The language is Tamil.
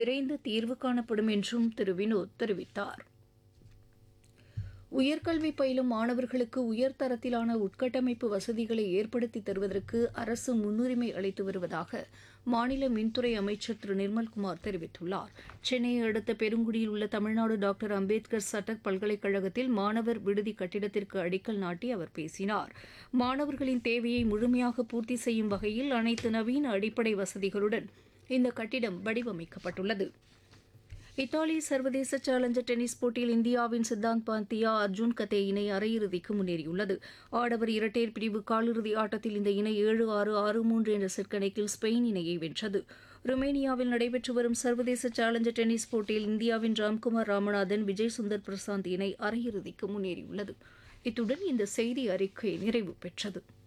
விரைந்து தீர்வு காணப்படும் என்றும் திரு வினோத் தெரிவித்தார் உயர்கல்வி பயிலும் மாணவர்களுக்கு உயர்தரத்திலான உட்கட்டமைப்பு வசதிகளை ஏற்படுத்தி தருவதற்கு அரசு முன்னுரிமை அளித்து வருவதாக மாநில மின்துறை அமைச்சர் திரு நிர்மல்குமார் தெரிவித்துள்ளார் சென்னையை அடுத்த பெருங்குடியில் உள்ள தமிழ்நாடு டாக்டர் அம்பேத்கர் சட்ட பல்கலைக்கழகத்தில் மாணவர் விடுதி கட்டிடத்திற்கு அடிக்கல் நாட்டி அவர் பேசினார் மாணவர்களின் தேவையை முழுமையாக பூர்த்தி செய்யும் வகையில் அனைத்து நவீன அடிப்படை வசதிகளுடன் இந்த கட்டிடம் வடிவமைக்கப்பட்டுள்ளது இத்தாலி சர்வதேச சேலஞ்சர் டென்னிஸ் போட்டியில் இந்தியாவின் சித்தாந்த் பாந்தியா அர்ஜுன் கதே இணை அரையிறுதிக்கு முன்னேறியுள்ளது ஆடவர் இரட்டையர் பிரிவு காலிறுதி ஆட்டத்தில் இந்த இணை ஏழு ஆறு ஆறு மூன்று என்ற செட் கணக்கில் ஸ்பெயின் இணையை வென்றது ருமேனியாவில் நடைபெற்று வரும் சர்வதேச சேலஞ்சர் டென்னிஸ் போட்டியில் இந்தியாவின் ராம்குமார் ராமநாதன் விஜய் சுந்தர் பிரசாந்த் இணை அரையிறுதிக்கு முன்னேறியுள்ளது இத்துடன் இந்த செய்தி அறிக்கை நிறைவு பெற்றது